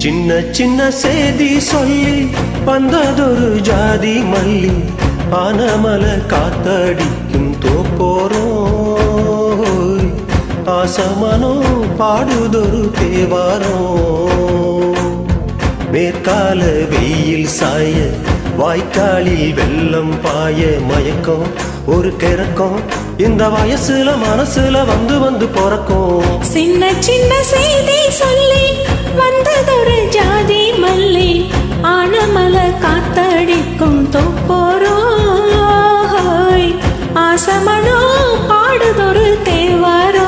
சின்ன சின்ன செய்தி சொல்லி வந்ததொரு ஜாதி மல்லி ஆனமல காத்தடிக்கும் தோப்போரோய் ஆசமனோ பாடுதொரு தேவாரம் மேற்கால வெயில் சாய வாய்க்காலில் வெள்ளம் பாய மயக்கம் ஒரு கிறக்கம் இந்த வயசுல மனசுல வந்து வந்து பிறக்கும் சின்ன சின்ன செய்தி சொல்லி வந்ததொரு ஜாதி மல்லி ஆனமல காத்தடிக்கும் தோப்போரோய் ஆசமனோ பாடுதொரு தேவாரோ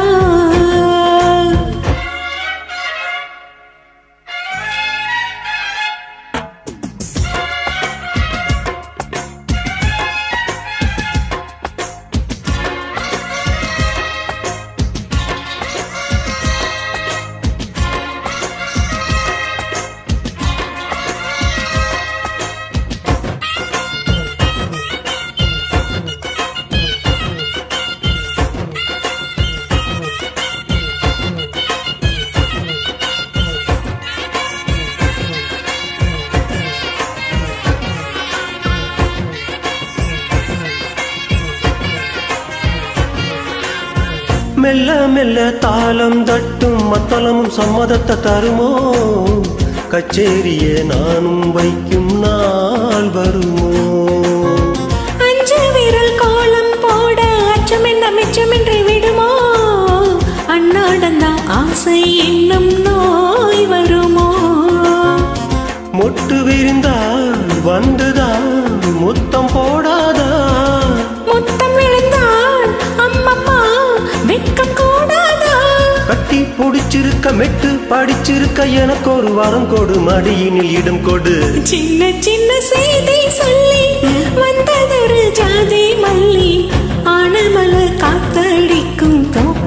மெல்ல மெல்ல தாளம் தட்டும் மத்தளமும் சம்மதத்தை தருமோ கச்சேரிய நானும் வைக்கும் நாள் வருமோ அஞ்சு விரல் கோலம் போட அச்சமென்ன மிச்சமின்றி விடுமோ அன்னாடந்தான் ஆசை என்னும் நோய் வருமோ மொட்டு விரிந்தால் வந்துதான் முத்தம் போடாதா முத்தம் விழுந்தான் அம்மம்மா வெட்கம் கூடாதா கட்டி பிடிச்சிருக்க மெட்டு படிச்சிருக்க எனக்கு ஒரு வாரம் கொடு மடியினில் இடம் கொடு சின்ன சின்ன செய்தி சொல்லி வந்ததொரு ஜாதி மல்லி ஆனமல காத்தடிக்கும்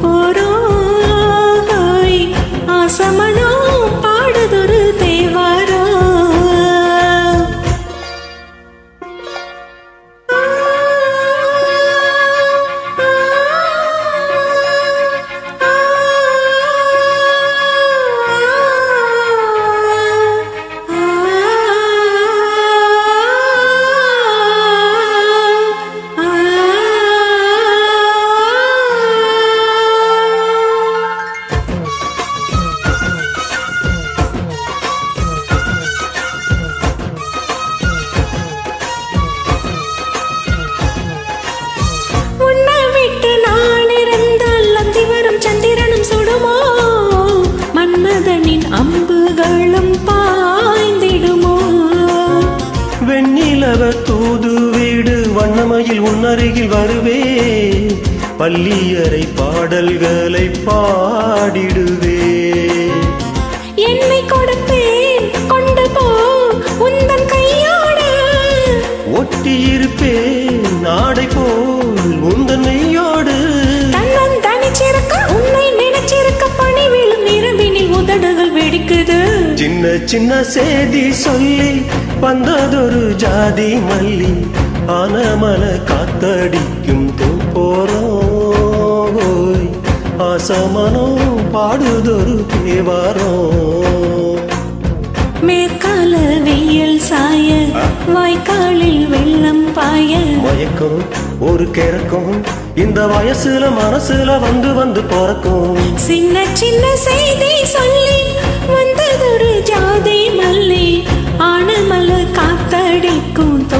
தோப்போரோய் ஆசமனோ பாடுதொரு தேவாரோ உன்னை விட்டு நான் இருந்தால் அந்தி வரும் சந்திரனும் சுடுமோ மன்மதனின் அம்புகளும் பாய்ந்திடுமோ வெண்ணிலவ தூது வீடு வண்ணமயில் உன்னருகில் வருவே பள்ளியறை பாடல்களை பாடிடுவே என்னை கொடுப்பேன் கொண்டு போ உந்தன் கையோடு ஒட்டி இருப்பேன் நாடை போல் உந்தன் மெய்யோடு தன்னன் தனிச்சிருக்க உன்னை நினைச்சிருக்க பணி விழும் நிரம்பினில் உதடுகள் வெடிக்குது சின்ன சின்ன செய்தி சொல்லி வந்ததொரு ஜாதி மல்லி ஆனமல காத்தடிக்கும் தூப்போரோய் ஆசமனோ பாடுதொரு தேவாரோ மேற்கால வெயில் சாய வாய்க்காலில் வெள்ளம் பாய மயக்கம் ஒரு கிறக்கம் இந்த வயசுல மனசுல வந்து வந்து பிறக்கும் சின்ன சின்ன செய்தி சொல்லி வந்ததொரு ஜாதி மல்லி ஆனமல காத்தடிக்கும் தோ